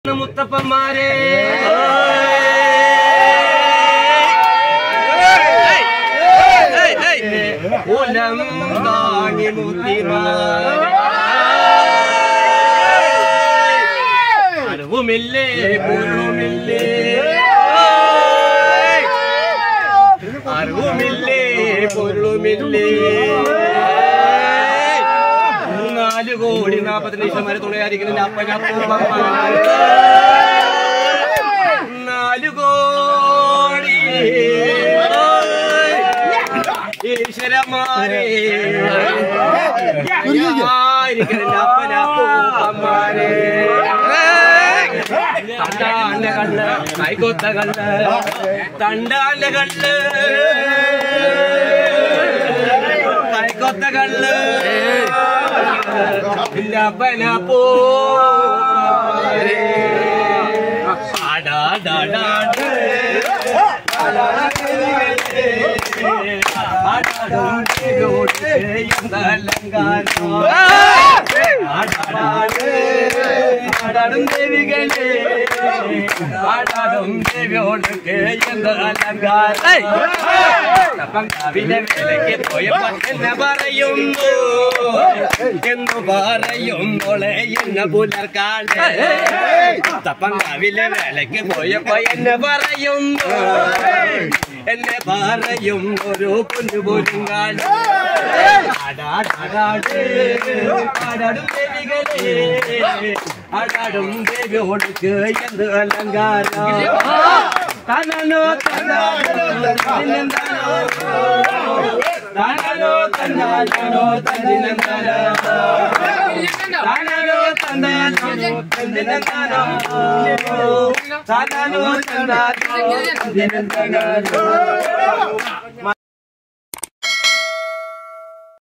മുത്തപ്പന്മാരെ കുലം താങ്ങി മുത്തിമാരെ അറിവുമില്ലേ പൂർവമില്ലേ അറിവുമില്ലേ പൊരുളുമില്ലേ നാല് കോടി നാപ്പത്തി ലക്ഷം വരെ തുണയായിരിക്കുന്ന അപ്പനപ്പൂപ്പന്മാർ നാല് കോടി ഈശ്വരന്മാരെ ആയിരിക്കുന്ന അപ്പനപ്പൂപ്പന്മാരെ തണ്ടാന്റെ കണ്ണ് കൈകൊത്ത കണ്ണ് തണ്ടാന്റെ കണ്ണ് കൈകൊത്ത കണ്ണ് ലബന പോ ആടാടും ദേവികളെ ആടാടും ദേവിയോടൊക്കെ എന്ത് അലങ്കാരം തപ്പങ്കാവിലെ വേലയ്ക്ക് പോയപ്പോ എന്നെ പറയുന്നു എന്ന് പറയുമ്പോളെ എന്നെ പുലർക്കാളെ തപ്പങ്കാവിലെ വേലയ്ക്ക് പോയപ്പോ എന്നെ പറയുന്നു എന്നെ പറയും ഒരു പൊന്നുപോലും കാണും ആടാടും ദേവികളെ ആടാടും ദേവിയോടുക്ക് എന്ത് അലങ്കാരം തന്നോ തന്നാലോ തന്നിനെന്താനോ താനോ തന്നാലോ തന്നിനെന്താനോ താനോ തന്നാലോ തന്നിനെന്താനോ താനോ തന്നാലോ തന്നിനെന്താനോ